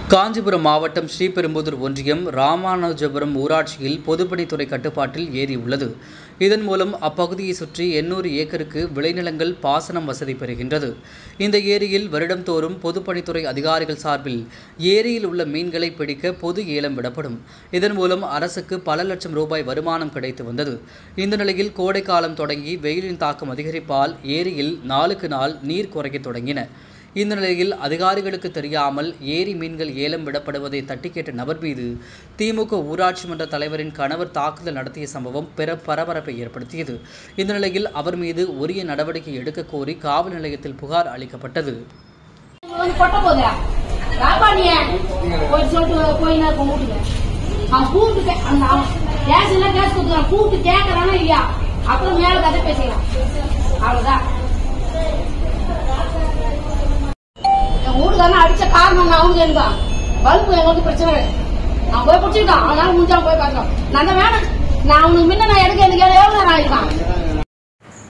காஞ்சிபுரம் மாவட்டம் ஸ்ரீபெரும்புதூர் ஒன்றியம் ராமானுஜபுரம் ஊராட்சியில் பொதுப்பணித்துறை கட்டுப்பாட்டில் ஏரி உள்ளது இதன் மூலம் அப்பகுதியை சுற்றி எண்ணூறு ஏக்கருக்கு விளைநிலங்கள் பாசனம் வசதி பெறுகின்றது இந்த ஏரியில் வருடம்தோறும் பொதுப்பணித்துறை அதிகாரிகள் சார்பில் ஏரியில் உள்ள மீன்களை பிடிக்க பொது ஏலம் விடப்படும் இதன் மூலம் அரசுக்கு பல லட்சம் ரூபாய் வருமானம் கிடைத்து வந்தது இந்த நிலையில் கோடைக்காலம் தொடங்கி வெயிலின் தாக்கம் அதிகரிப்பால் ஏரியில் நாளுக்கு நாள் நீர் குறையத் தொடங்கின இந்த நிலையில் அதிகாரிகளுக்கு தெரியாமல் ஏரி மீன்கள் ஏலம் விடப்படுவதை தட்டி கேட்ட நபர் மீது திமுக ஊராட்சி மன்ற தலைவரின் கணவர் தாக்குதல் நடத்திய சம்பவம் பெற பரபரப்பை ஏற்படுத்தியது இந்த நிலையில் அவர் மீது உரிய நடவடிக்கை எடுக்க கோரி காவல் நிலையத்தில் புகார் அளிக்கப்பட்டது வந்து கொட்ட போதா காப்பானிய போய் சொல்லிட்டு போயினா இருக்க வீட்டுக்கு அவன் கூப்பிட்டு கே- அந்த அவன் கேஸ் இல்ல கேஸ் கொடுத்துறான் கூப்பிட்டு கேட்கறானா இல்லையா அப்புறம் மேல கதை பேசிக்கலாம் அவ்வளவுதான் என் வீட்டுக்காரன் அடிச்ச காரணம் நான் அவனுக்கு எனக்கு பல்பு எங்களுக்கு பிரச்சனை இல்லை. அவன் போய் பிடிச்சிருக்கான் அதனால முடிஞ்சான் போய் பார்க்கலாம் நான் தான் வேணாம் நான் அவனுக்கு முன்ன நான் எடுக்க எனக்கு எவ்வளவு நேரம் ஆயிருக்கான்